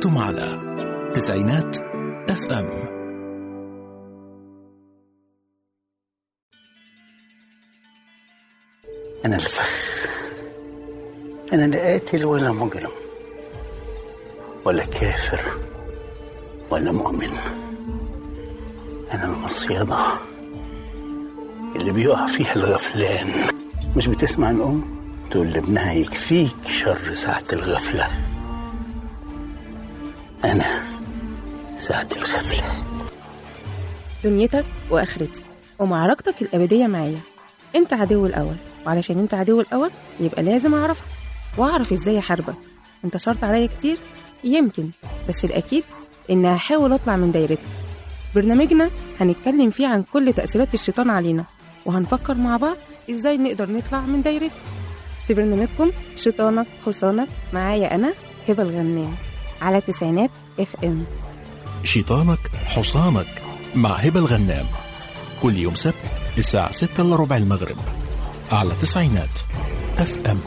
أنتم على تسعينات اف ام أنا الفخ أنا لا قاتل ولا مجرم ولا كافر ولا مؤمن أنا المصيدة اللي بيقع فيها الغفلان مش بتسمع الأم تقول لابنها يكفيك شر ساعة الغفلة أنا ساعة الغفلة دنيتك واخرتي ومعركتك الابديه معايا انت عدو الاول وعلشان انت عدو الاول يبقى لازم اعرفك واعرف ازاي احاربك انت شرط عليا كتير يمكن بس الاكيد ان هحاول اطلع من دايرتك برنامجنا هنتكلم فيه عن كل تاثيرات الشيطان علينا وهنفكر مع بعض ازاي نقدر نطلع من دايرته في برنامجكم شيطانك حصانك معايا انا هبه الغنام على تسعينات اف ام شيطانك حصانك مع هبة الغنام كل يوم سبت الساعة 6 إلا ربع المغرب على تسعينات اف ام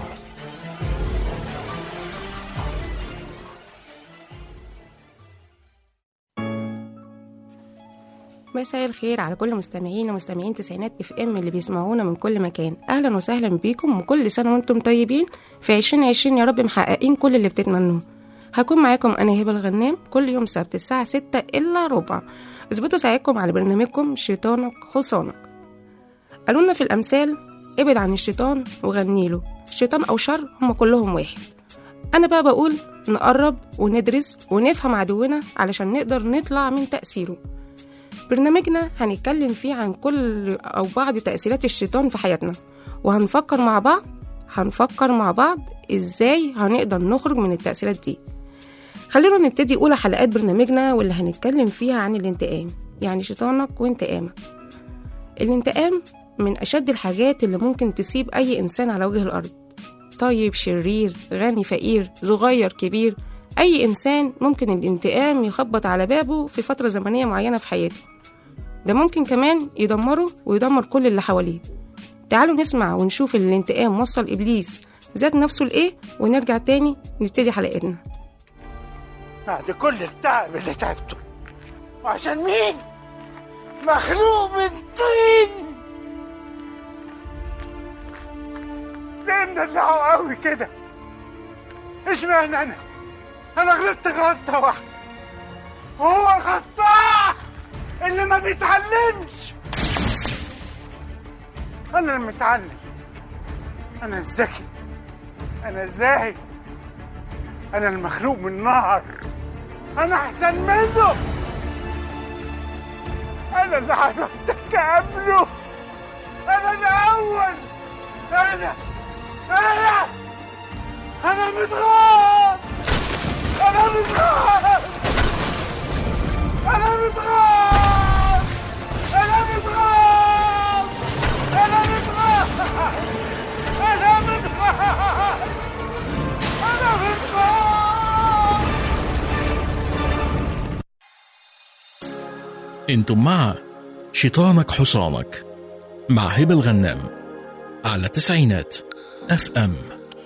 مساء الخير على كل مستمعين ومستمعين تسعينات اف ام اللي بيسمعونا من كل مكان اهلا وسهلا بيكم وكل سنه وانتم طيبين في 2020 يا رب محققين كل اللي بتتمنوه هكون معاكم انا هبه الغنام كل يوم سبت الساعه 6 الا ربع اظبطوا ساعتكم على برنامجكم شيطانك حصانك قالوا لنا في الامثال ابعد عن الشيطان وغني له شيطان او شر هم كلهم واحد انا بقى بقول نقرب وندرس ونفهم عدونا علشان نقدر نطلع من تاثيره برنامجنا هنتكلم فيه عن كل أو بعض تأثيرات الشيطان في حياتنا وهنفكر مع بعض هنفكر مع بعض إزاي هنقدر نخرج من التأثيرات دي خلينا نبتدي أولى حلقات برنامجنا واللي هنتكلم فيها عن الانتقام يعني شيطانك وانتقامك الانتقام من أشد الحاجات اللي ممكن تصيب أي إنسان على وجه الأرض طيب شرير غني فقير صغير كبير أي إنسان ممكن الانتقام يخبط على بابه في فترة زمنية معينة في حياته ده ممكن كمان يدمره ويدمر كل اللي حواليه تعالوا نسمع ونشوف الانتقام وصل إبليس ذات نفسه لإيه ونرجع تاني نبتدي حلقتنا بعد كل التعب اللي تعبته وعشان مين؟ مخلوق من طين ليه مدلعه قوي كده؟ اشمعنى انا؟ انا غلطت غلطة واحدة هو الخطاع اللي ما بيتعلمش انا المتعلم انا الذكي انا الزاهد انا المخلوق من نار انا احسن منه انا اللي عرفتك قبله انا الاول انا انا انا متغاظ انا متغاظ انا متغاظ انا متغاظ انا متغاظ انا متغاظ انا متغاظ انتم مع شيطانك حصانك مع هبة الغنام على تسعينات اف ام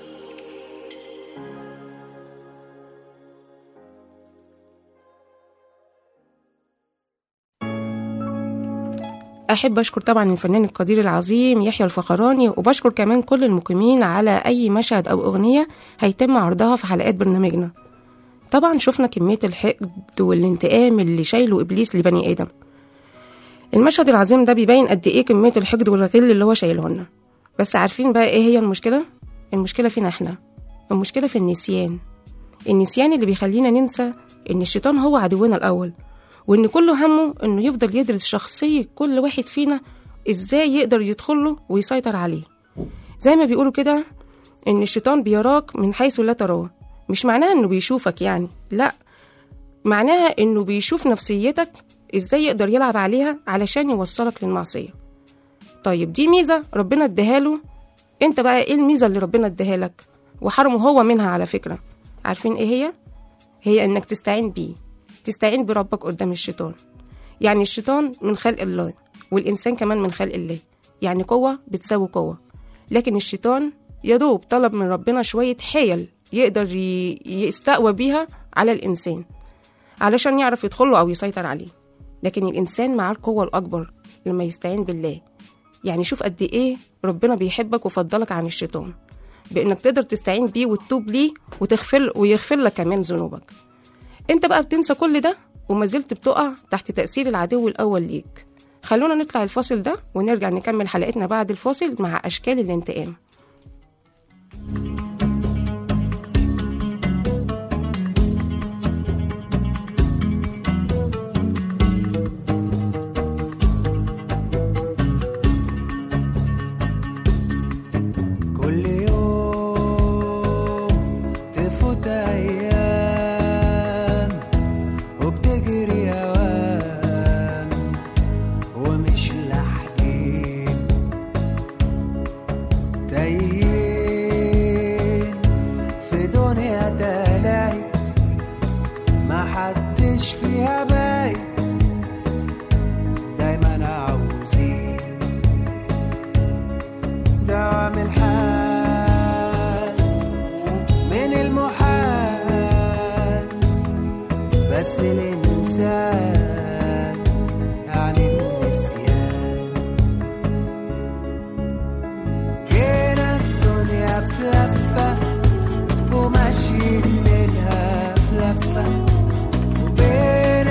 أحب أشكر طبعا الفنان القدير العظيم يحيى الفخراني وبشكر كمان كل المقيمين على أي مشهد أو أغنية هيتم عرضها في حلقات برنامجنا طبعا شفنا كمية الحقد والانتقام اللي شايله إبليس لبني آدم المشهد العظيم ده بيبين قد إيه كمية الحقد والغل اللي هو شايله لنا بس عارفين بقى إيه هي المشكلة؟ المشكلة فينا إحنا المشكلة في النسيان النسيان اللي بيخلينا ننسى إن الشيطان هو عدونا الأول وإن كل همه إنه يفضل يدرس شخصية كل واحد فينا إزاي يقدر يدخله ويسيطر عليه زي ما بيقولوا كده إن الشيطان بيراك من حيث لا تراه مش معناها إنه بيشوفك يعني لأ معناها إنه بيشوف نفسيتك إزاي يقدر يلعب عليها علشان يوصلك للمعصية طيب دي ميزة ربنا اداها له انت بقى ايه الميزة اللي ربنا اداها لك وحرمه هو منها على فكرة عارفين ايه هي هي انك تستعين بيه تستعين بربك قدام الشيطان يعني الشيطان من خلق الله والإنسان كمان من خلق الله يعني قوة بتساوي قوة لكن الشيطان يدوب طلب من ربنا شوية حيل يقدر ي- يستقوى بيها على الإنسان علشان يعرف يدخله أو يسيطر عليه لكن الإنسان معاه القوة الأكبر لما يستعين بالله يعني شوف قد إيه ربنا بيحبك وفضلك عن الشيطان بإنك تقدر تستعين بيه وتتوب ليه وتغفر ويغفر لك كمان ذنوبك انت بقى بتنسى كل ده وما زلت بتقع تحت تأثير العدو الأول ليك خلونا نطلع الفاصل ده ونرجع نكمل حلقتنا بعد الفاصل مع أشكال الانتقام كل يوم تفوت ايام وبتجري اوام ومش لاحقين تايهين في دنيا تلاهي ما حدش فيها باين دايما عاوزين دوام الحال من المحال بس الإنسان يعني النسيان جينا الدنيا في لفة وماشيين منها في لفة وبين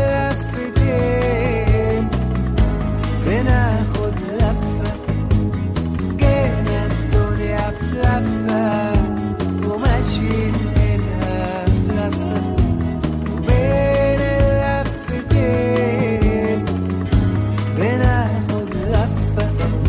اللفتين بناخد لفة جينا الدنيا في لفة وماشيين منها في لفة وبين اللفتين بناخد لفة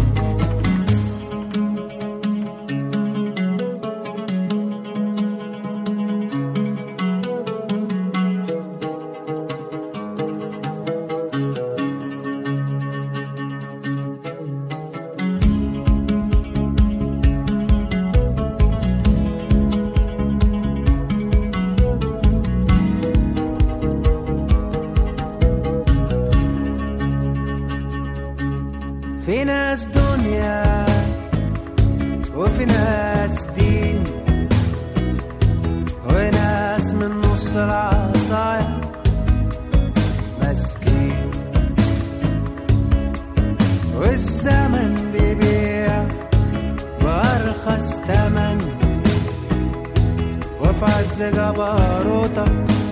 في ناس دنيا وفي ناس دين وناس من نص العصاية مسكين والزمن بيبيع بأرخص تمن وفي عز جبروتك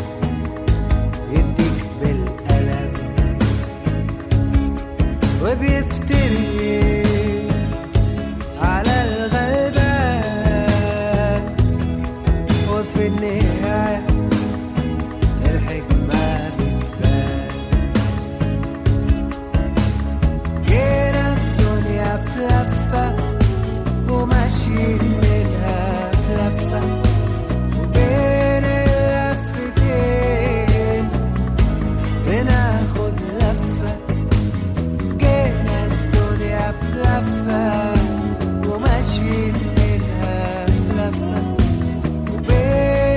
يديك بالقلم وبيفتري على الغلبان وفي النهاية الحكمة بتبان جينا الدنيا في لفة وماشيين منها في لفة وبين اللفتين بناخد لفة جينا الدنيا في لفة وماشيين منها في لفة وبين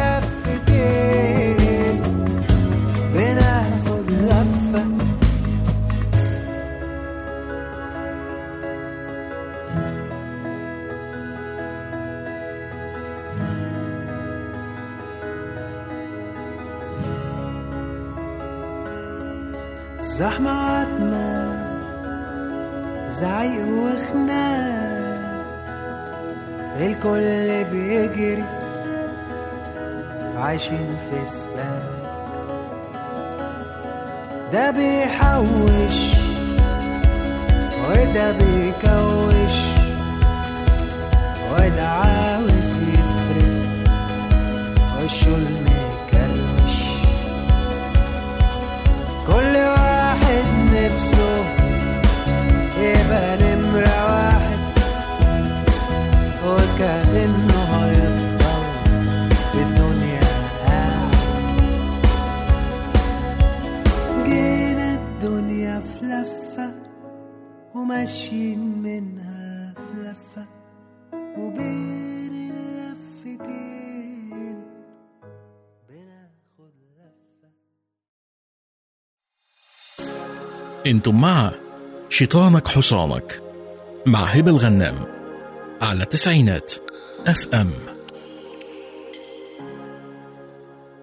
اللفتين بناخد لفة زحمة عتمة زعيق وخناق الكل بيجري عايشين في سباق ده بيحوش وده بيكوش وده عاوز يفرق وشه المكروش كل واحد نفسه يبقى نمرة واحد وكأنه هيفضل في الدنيا قاعد جينا الدنيا في لفة وماشيين منها في لفة وبين اللفتين بناخد لفة انتم مع شيطانك حصانك مع هبة الغنام على تسعينات اف ام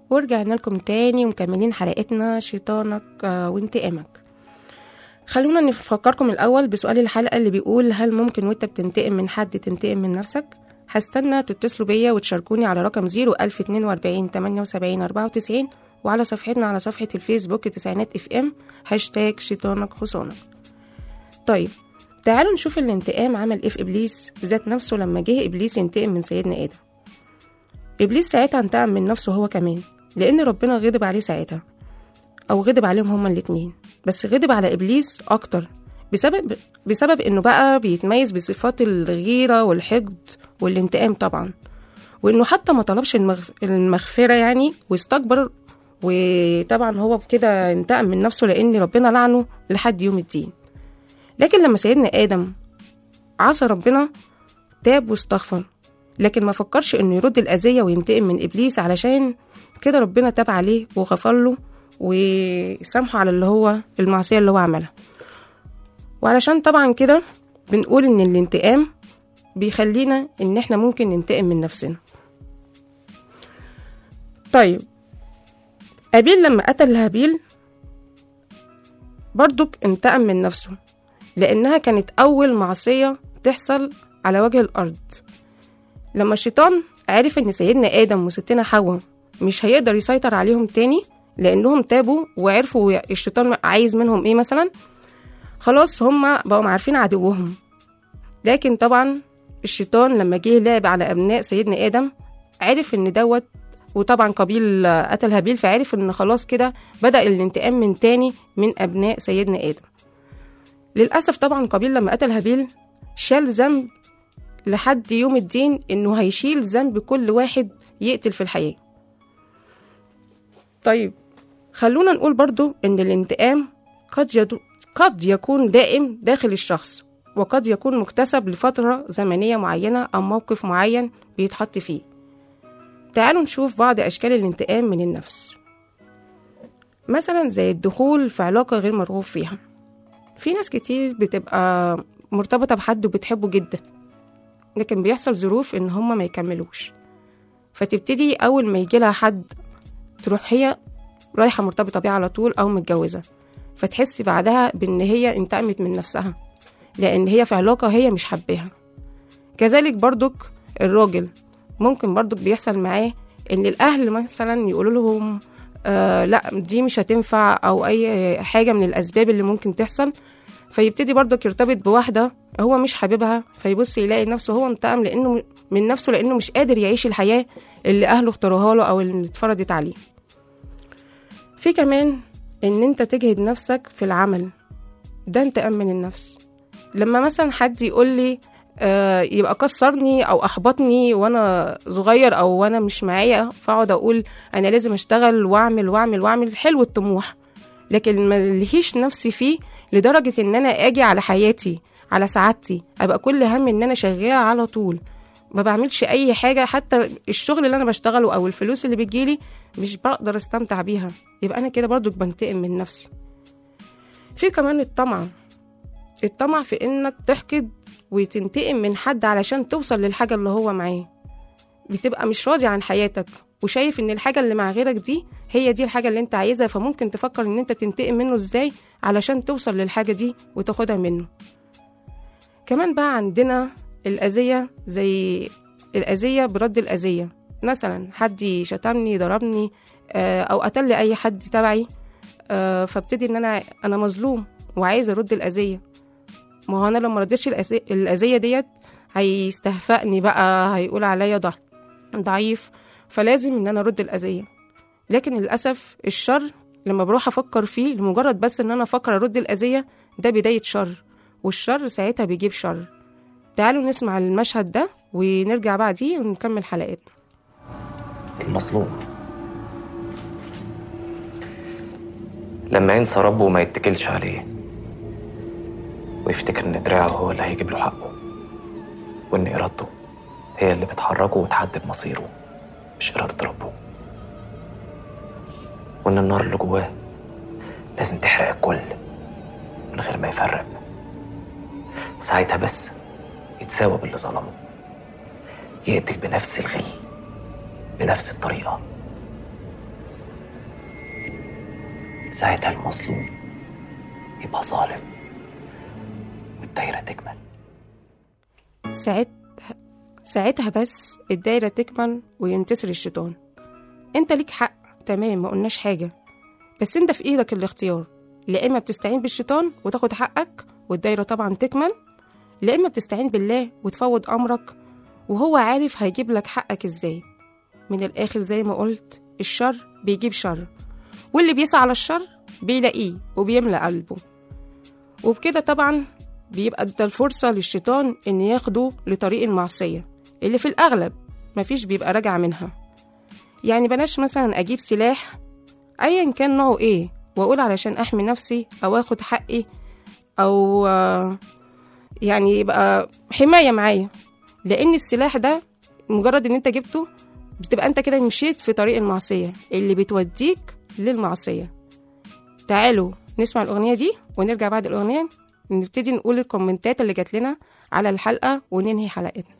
ورجعنا لكم تاني ومكملين حلقتنا شيطانك آه، وانتقامك خلونا نفكركم الأول بسؤال الحلقة اللي بيقول هل ممكن وانت بتنتقم من حد تنتقم من نفسك؟ هستنى تتصلوا بيا وتشاركوني على رقم 01042 78 94 وعلى صفحتنا على صفحة الفيسبوك تسعينات اف ام هاشتاج شيطانك حصانك طيب تعالوا نشوف الانتقام عمل ايه في ابليس ذات نفسه لما جه ابليس ينتقم من سيدنا ادم ابليس ساعتها انتقم من نفسه هو كمان لان ربنا غضب عليه ساعتها او غضب عليهم هما الاتنين بس غضب على ابليس اكتر بسبب بسبب انه بقى بيتميز بصفات الغيره والحقد والانتقام طبعا وانه حتى ما طلبش المغف... المغفره يعني واستكبر وطبعا هو كده انتقم من نفسه لان ربنا لعنه لحد يوم الدين لكن لما سيدنا ادم عصى ربنا تاب واستغفر لكن ما فكرش انه يرد الاذيه وينتقم من ابليس علشان كده ربنا تاب عليه وغفر له وسامحه على اللي هو المعصيه اللي هو عملها وعلشان طبعا كده بنقول ان الانتقام بيخلينا ان احنا ممكن ننتقم من نفسنا طيب قابيل لما قتل هابيل برضك انتقم من نفسه لأنها كانت أول معصية تحصل على وجه الأرض لما الشيطان عرف إن سيدنا آدم وستنا حواء مش هيقدر يسيطر عليهم تاني لأنهم تابوا وعرفوا الشيطان عايز منهم إيه مثلا خلاص هما بقوا عارفين عدوهم لكن طبعا الشيطان لما جه لعب على أبناء سيدنا آدم عرف إن دوت وطبعا قابيل قتل هابيل فعرف إن خلاص كده بدأ الانتقام من تاني من أبناء سيدنا آدم للأسف طبعا قابيل لما قتل هابيل شال ذنب لحد يوم الدين إنه هيشيل ذنب كل واحد يقتل في الحياة طيب خلونا نقول برضو إن الانتقام قد, يدو قد يكون دائم داخل الشخص وقد يكون مكتسب لفترة زمنية معينة أو موقف معين بيتحط فيه تعالوا نشوف بعض أشكال الانتقام من النفس مثلا زي الدخول في علاقة غير مرغوب فيها في ناس كتير بتبقى مرتبطة بحد وبتحبه جدا لكن بيحصل ظروف إن هما ما يكملوش فتبتدي أول ما يجيلها حد تروح هي رايحة مرتبطة بيه على طول أو متجوزة فتحس بعدها بإن هي انتقمت من نفسها لأن هي في علاقة هي مش حباها كذلك برضك الراجل ممكن برضك بيحصل معاه إن الأهل مثلا يقولوا لهم آه لا دي مش هتنفع او اي حاجه من الاسباب اللي ممكن تحصل فيبتدي برضك يرتبط بواحده هو مش حاببها فيبص يلاقي نفسه هو انتقم لانه من نفسه لانه مش قادر يعيش الحياه اللي اهله اختاروها له او اللي اتفرضت عليه في كمان ان انت تجهد نفسك في العمل ده انتقام من النفس لما مثلا حد يقول لي آه يبقى كسرني او احبطني وانا صغير او وانا مش معايا فاقعد اقول انا لازم اشتغل واعمل واعمل واعمل حلو الطموح لكن ما لهيش نفسي فيه لدرجه ان انا اجي على حياتي على سعادتي ابقى كل هم ان انا شغاله على طول ما بعملش اي حاجه حتى الشغل اللي انا بشتغله او الفلوس اللي بتجيلي مش بقدر استمتع بيها يبقى انا كده برضو بنتقم من نفسي في كمان الطمع الطمع في انك تحقد وتنتقم من حد علشان توصل للحاجة اللي هو معاه بتبقى مش راضي عن حياتك وشايف ان الحاجة اللي مع غيرك دي هي دي الحاجة اللي انت عايزها فممكن تفكر ان انت تنتقم منه ازاي علشان توصل للحاجة دي وتاخدها منه كمان بقى عندنا الأذية زي الأذية برد الأذية مثلا حد شتمني ضربني أو قتل لي أي حد تبعي فابتدي ان انا انا مظلوم وعايز ارد الأذية ما هو انا لو ما ردتش الاذيه ديت هيستهفأني بقى هيقول عليا ضعيف فلازم ان انا ارد الاذيه لكن للاسف الشر لما بروح افكر فيه لمجرد بس ان انا افكر ارد الاذيه ده بدايه شر والشر ساعتها بيجيب شر تعالوا نسمع المشهد ده ونرجع بعديه ونكمل حلقتنا المظلوم لما ينسى ربه وما يتكلش عليه ويفتكر ان دراعه هو اللي هيجيب له حقه وان ارادته هي اللي بتحركه وتحدد مصيره مش إرادة ربه وإن النار اللي جواه لازم تحرق الكل من غير ما يفرق ساعتها بس يتساوى باللي ظلمه يقتل بنفس الغل بنفس الطريقة ساعتها المظلوم يبقى ظالم والدايرة تكمل ساعتها ساعتها بس الدايرة تكمل وينتصر الشيطان انت ليك حق تمام ما قلناش حاجة بس انت في ايدك الاختيار لا اما بتستعين بالشيطان وتاخد حقك والدايرة طبعا تكمل لا اما بتستعين بالله وتفوض امرك وهو عارف هيجيب لك حقك ازاي من الاخر زي ما قلت الشر بيجيب شر واللي بيسعى على الشر بيلاقيه وبيملى قلبه وبكده طبعا بيبقى ده الفرصة للشيطان إن ياخده لطريق المعصية اللي في الأغلب مفيش بيبقى راجع منها يعني بلاش مثلا أجيب سلاح أيا كان نوعه إيه وأقول علشان أحمي نفسي أو أخد حقي أو آه، يعني يبقى حماية معايا لأن السلاح ده مجرد إن أنت جبته بتبقى أنت كده مشيت في طريق المعصية اللي بتوديك للمعصية تعالوا نسمع الأغنية دي ونرجع بعد الأغنية نبتدي نقول الكومنتات اللي جات لنا على الحلقة وننهي حلقتنا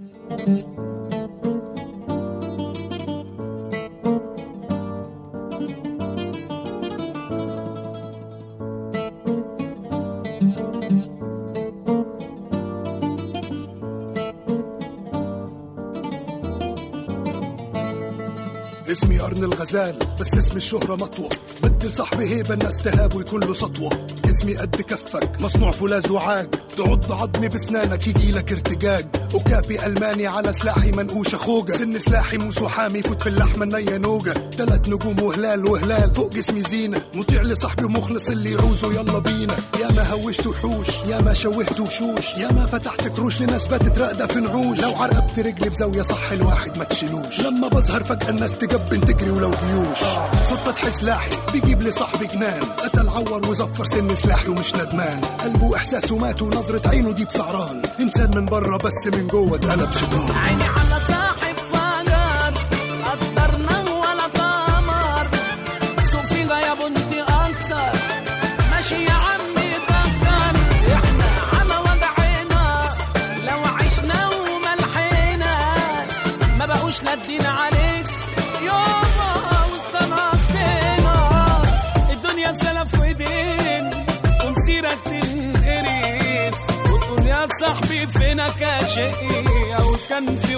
اسمي قرن الغزال بس اسم الشهرة مطوة بدل صاحبي هيبة الناس تهاب ويكون له سطوة اسمي قد كفك مصنوع فولاذ وعاج تعض عظمي بسنانك يجي لك ارتجاج وكابي ألماني على سلاحي منقوش خوجة سن سلاحي موس وحامي فوت في اللحمة النية نوجة تلات نجوم وهلال وهلال فوق جسمي زينة مطيع لصاحبي مخلص اللي يعوزه يلا بينا يا ما هوشت وحوش يا ما شوهت وشوش يا ما فتحت كروش لناس باتت راقدة في نعوش لو عرقبت رجلي بزاوية صح الواحد ما تشيلوش لما بظهر فجأة الناس تجبن تجري ولو جيوش صدفة تحس سلاحي بيجيب لي صاحبي جنان قتل عور وزفر سن سلاحي ومش ندمان قلبه احساسه مات ونظرة عينه دي بسعران انسان من بره بس من جوه اتقلب شيطان عيني على صاحب فجر قدرنا ولا قمر سوق فيها يا بنتي اكتر ماشي يا عمي دكر احنا على وضعنا لو عشنا وملحنا ما بقوش لادين عليك يابا واستنصتنا الدنيا سلف ودين ومسيرك تنقريس وتقول يا صاحبي فينك يا شقي او كان في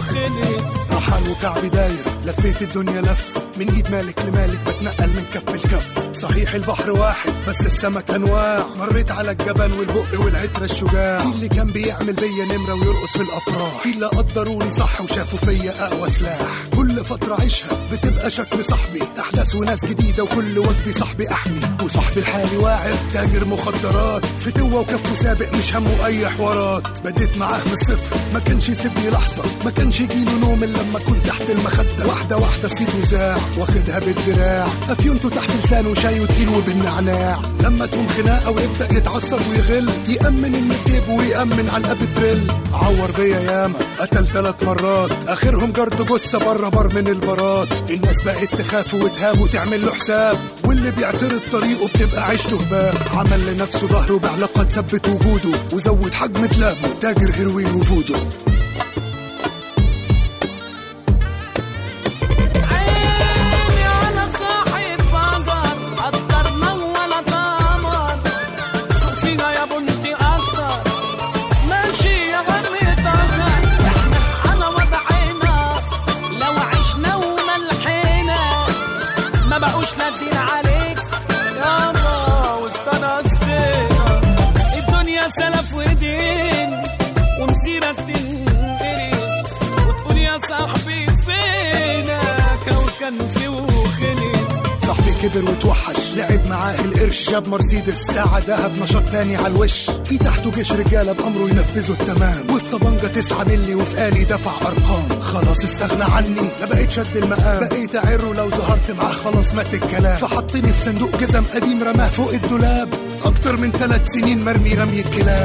وخلص رحل وكعبي داير لفيت الدنيا لف من ايد مالك لمالك بتنقل من كف لكف صحيح البحر واحد بس السمك انواع مريت على الجبل والبق والعترة الشجاع في اللي كان بيعمل بيا نمرة ويرقص في الافراح في اللي قدروني صح وشافوا فيا اقوى سلاح كل فترة عيشها بتبقى شكل صاحبي احداث وناس جديدة وكل وجبي صاحبي احمي وصاحبي الحالي واعر تاجر مخدرات فتوة وكفه سابق مش همه اي حوارات بديت معاه من الصفر ما كانش يسيبني لحظة ما كانش يجيله نوم الا لما كنت تحت المخدة واحدة واحدة سيده زاع واخدها بالدراع افيونته تحت لسانه شاي وتقيل وبالنعناع لما تقوم خناقة ويبدأ يتعصب ويغل يأمن ان في جيبه ويأمن على الاب تريل عور بيا ياما قتل ثلاث مرات اخرهم جرد جثة بره بر من البارات الناس بقت تخاف وتهاب وتعمل له حساب واللي بيعترض طريقه بتبقى عيشته هباب عمل لنفسه ظهره بعلاقة تثبت وجوده وزود حجم دلابه تاجر هيروين وفودو عيني على صاحب فجر قدرنا ولا قمر سوق فيها يا بنتي اكتر ماشي يا غني طهر احنا على وضعنا لو عشنا وملحنا ما بقوش لادين عليك يابا واستنصتنا الدنيا سلف ودين ومسيرك تنقرس وتقول يا صاحبي فينك او كان في وخلص صاحبي كبر وتوحش لعب معاه القرش جاب مرسيدس ساعة دهب نشاط تاني على الوش في تحته جيش رجالة بأمره ينفذوا التمام وفي طبنجة تسعة ملي وفي آلي دفع أرقام خلاص استغنى عني ما بقيت شد المقام بقيت أعره لو ظهرت معاه خلاص مات الكلام فحطني في صندوق جزم قديم رماه فوق الدولاب أكتر من ثلاث سنين مرمي رمي الكلاب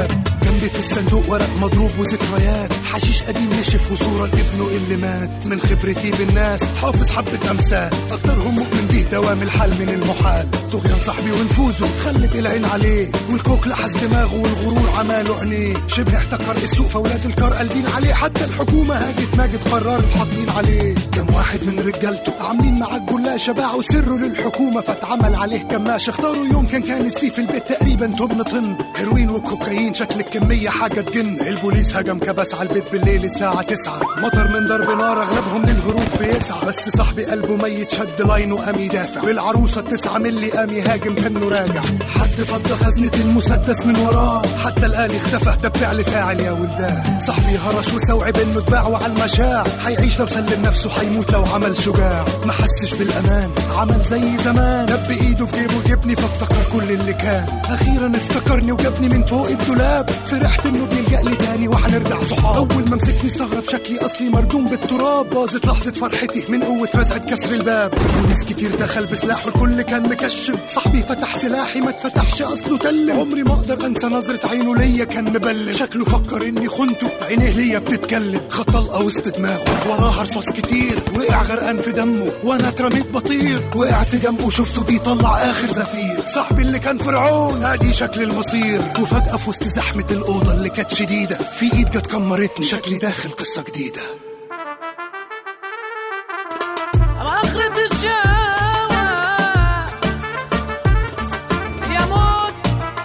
جنبي في الصندوق ورق مضروب وذكريات حشيش قديم نشف وصورة لابنه اللي مات من خبرتي بالناس حافظ حبة أمثال أكترهم مؤمن بيه دوام الحال من المحال طغيان صاحبي ونفوذه خلت العين عليه والكوك لحس دماغه والغرور عماله عينيه شبه احتكر السوق فولاد الكار قلبين عليه حتى الحكومة هاجت ماجد قررت حاطين عليه كم واحد من رجالته عاملين معاه جلاشة باعوا سره للحكومة فاتعمل عليه كماش اختاروا يوم كان كانس فيه في البيت تقريبا تمن طن هيروين وكوكايين شكل الكمية حاجة تجن البوليس هجم كبس على البيت بالليل الساعة تسعة مطر من ضرب نار اغلبهم للهروب بيسعى بس صاحبي قلبه ميت شد لاينه قام يدافع بالعروسة التسعة ملي قام يهاجم كانه راجع حد فض خزنة المسدس من وراه حتى الآلي اختفى ده بفعل فاعل يا ولدان صاحبي هرش واستوعب انه اتباع وعلى المشاع هيعيش لو سلم نفسه هيموت لو عمل شجاع ما حسش بالامان عمل زي زمان دب ايده في جيبه جبني فافتكر كل اللي كان اخيرا افتكرني وجابني من فوق الدولاب فرحت انه بيلجأ لي تاني وهنرجع صحاب اول ما مسكني استغرب شكلي اصلي مردوم بالتراب باظت لحظه فرحتي من قوه رزعه كسر الباب وناس كتير دخل بسلاحه الكل كان مكشم صاحبي فتح سلاحي ما اتفتحش اصله تل عمري ما اقدر انسى نظره عينه ليا كان مبلم شكله فكر اني خنته عينيه ليا بتتكلم خد طلقه وسط دماغه وراها رصاص كتير وقع غرقان في دمه وانا اترميت بطير وقعت جنبه شفته بيطلع اخر زفير صاحبي اللي كان فرعون ادي شكل المصير وفجاه في وسط زحمه الاوضه اللي كانت شديده في ايد جت كمرتني شكلي داخل قصه جديده آخرة الشارع يموت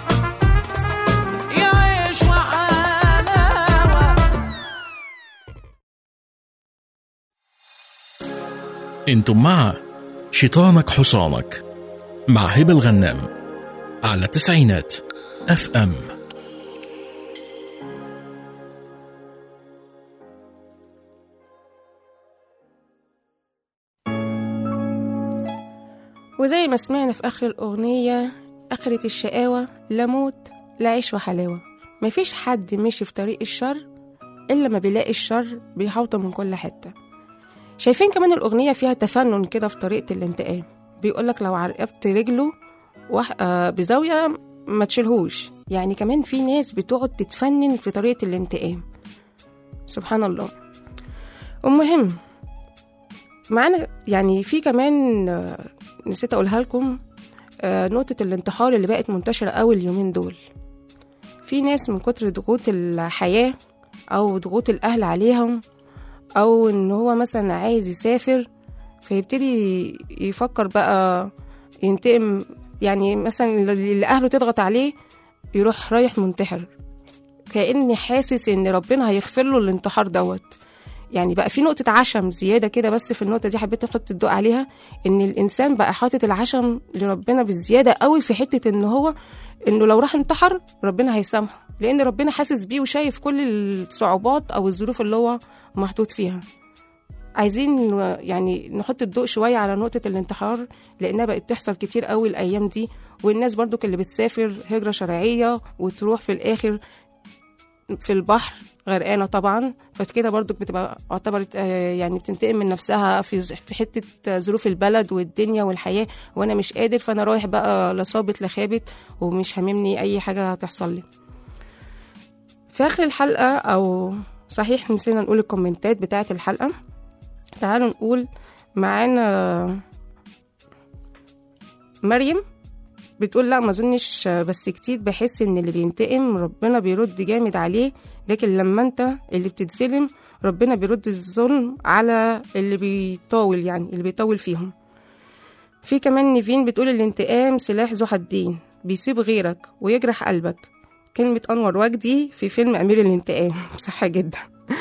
يعيش وحلاوة انتم مع شيطانك حصانك مع هبة الغنام على تسعينات اف ام وزي ما سمعنا في آخر الأغنية آخرة الشقاوة لا موت لا عيش وحلاوة مفيش حد مشي في طريق الشر إلا ما بيلاقي الشر بيحوطه من كل حتة شايفين كمان الأغنية فيها تفنن كده في طريقة الانتقام بيقولك لو عرقبت رجله وح... آه بزاوية ما تشيلهوش يعني كمان في ناس بتقعد تتفنن في طريقة الانتقام سبحان الله المهم معانا يعني في كمان آه، نسيت اقولها لكم آه، نقطة الانتحار اللي بقت منتشرة قوي اليومين دول في ناس من كتر ضغوط الحياة أو ضغوط الأهل عليهم أو إن هو مثلا عايز يسافر فيبتدي يفكر بقى ينتقم يعني مثلا اللي أهله تضغط عليه يروح رايح منتحر كأني حاسس إن ربنا هيغفر له الانتحار دوت يعني بقى في نقطة عشم زيادة كده بس في النقطة دي حبيت أحط الضوء عليها إن الإنسان بقى حاطط العشم لربنا بالزيادة قوي في حتة إن هو إنه لو راح انتحر ربنا هيسامحه لأن ربنا حاسس بيه وشايف كل الصعوبات أو الظروف اللي هو محطوط فيها عايزين يعني نحط الضوء شوية على نقطة الانتحار لأنها بقت تحصل كتير قوي الأيام دي والناس برضو اللي بتسافر هجرة شرعية وتروح في الآخر في البحر غرقانه طبعا فكده برضو بتبقى اعتبرت آه، يعني بتنتقم من نفسها في ز- في حته آه، ظروف البلد والدنيا والحياه وانا مش قادر فانا رايح بقى لا صابت لا خابت ومش هاممني اي حاجه هتحصل لي في اخر الحلقه او صحيح نسينا نقول الكومنتات بتاعه الحلقه تعالوا نقول معانا مريم بتقول لا ما اظنش بس كتير بحس ان اللي بينتقم ربنا بيرد جامد عليه لكن لما انت اللي بتتظلم ربنا بيرد الظلم على اللي بيطاول يعني اللي بيطول فيهم في كمان نيفين بتقول الانتقام سلاح ذو حدين بيسيب غيرك ويجرح قلبك كلمة أنور وجدي في فيلم أمير الانتقام صح جدا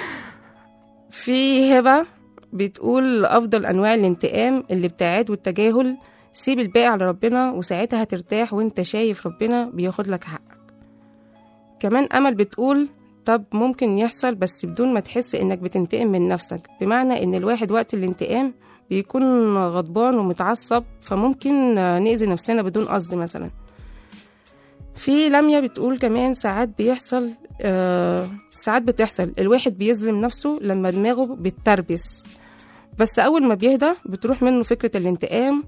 في هبة بتقول أفضل أنواع الانتقام الابتعاد والتجاهل سيب الباقي على ربنا وساعتها هترتاح وانت شايف ربنا بياخد لك حقك كمان أمل بتقول طب ممكن يحصل بس بدون ما تحس انك بتنتقم من نفسك بمعنى ان الواحد وقت الانتقام بيكون غضبان ومتعصب فممكن نأذي نفسنا بدون قصد مثلا في لميا بتقول كمان ساعات بيحصل آه ساعات بتحصل الواحد بيظلم نفسه لما دماغه بتتربس بس أول ما بيهدى بتروح منه فكرة الانتقام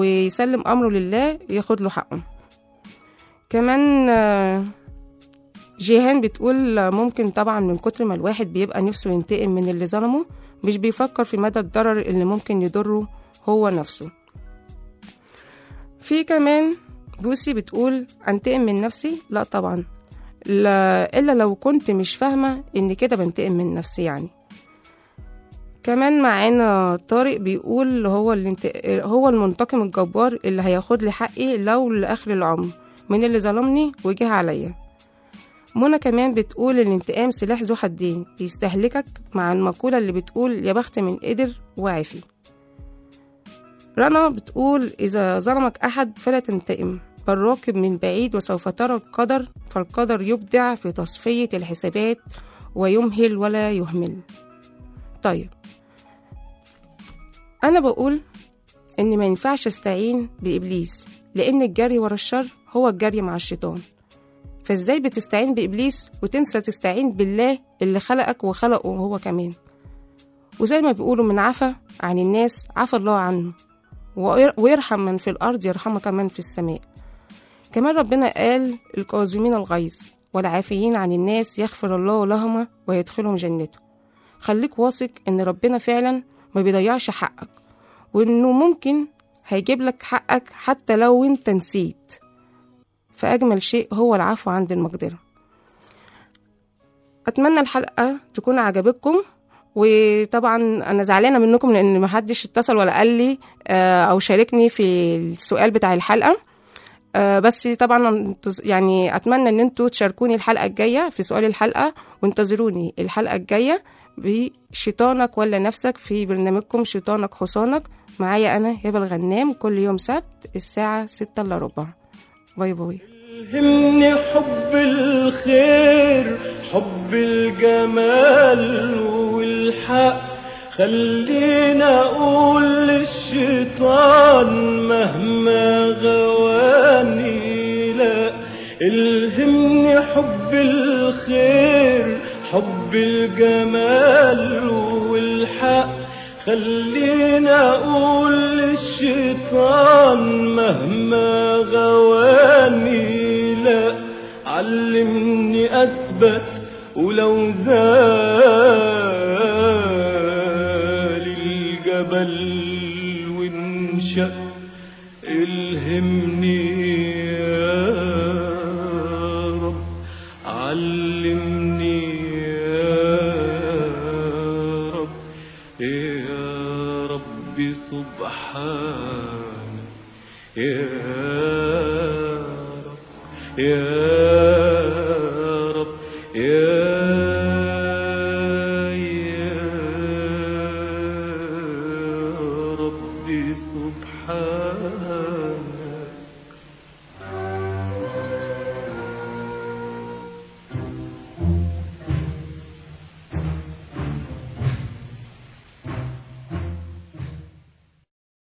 ويسلم أمره لله ياخد له حقه كمان آه جيهان بتقول ممكن طبعا من كتر ما الواحد بيبقى نفسه ينتقم من اللي ظلمه مش بيفكر في مدى الضرر اللي ممكن يضره هو نفسه في كمان بوسي بتقول انتقم من نفسي لا طبعا لا الا لو كنت مش فاهمه ان كده بنتقم من نفسي يعني كمان معانا طارق بيقول هو الانت... هو المنتقم الجبار اللي هياخد لي حقي لو لاخر العمر من اللي ظلمني وجه عليا منى كمان بتقول الانتقام سلاح ذو حدين بيستهلكك مع المقولة اللي بتقول يا بخت من قدر وعافي رنا بتقول إذا ظلمك أحد فلا تنتقم بل راقب من بعيد وسوف ترى القدر فالقدر يبدع في تصفية الحسابات ويمهل ولا يهمل طيب أنا بقول إن ما ينفعش أستعين بإبليس لأن الجري ورا الشر هو الجري مع الشيطان فإزاي بتستعين بإبليس وتنسى تستعين بالله اللي خلقك وخلقه هو كمان وزي ما بيقولوا من عفا عن الناس عفى الله عنه وير- ويرحم من في الأرض يرحمك من في السماء كمان ربنا قال الكاظمين الغيظ والعافيين عن الناس يغفر الله لهما ويدخلهم جنته خليك واثق ان ربنا فعلا ما بيضيعش حقك وانه ممكن هيجيب لك حقك حتى لو انت نسيت فأجمل شيء هو العفو عند المقدرة أتمنى الحلقة تكون عجبتكم وطبعا أنا زعلانة منكم لأن محدش اتصل ولا قال لي آه، أو شاركني في السؤال بتاع الحلقة آه، بس طبعا انتظ- يعني أتمنى إن انتوا تشاركوني الحلقة الجاية في سؤال الحلقة وانتظروني الحلقة الجاية بشيطانك ولا نفسك في برنامجكم شيطانك حصانك معايا أنا هبة الغنام كل يوم سبت الساعة ستة إلا ربع باي باي يلهمني حب الخير حب الجمال والحق خلينا اقول للشيطان مهما غواني لا الهمني حب الخير حب الجمال والحق خلينا اقول للشيطان مهما غواني لا علمني اثبت ولو زال الجبل وانشق الهمني يا رب علمني يا رب يا ربي سبحانك يا رب يا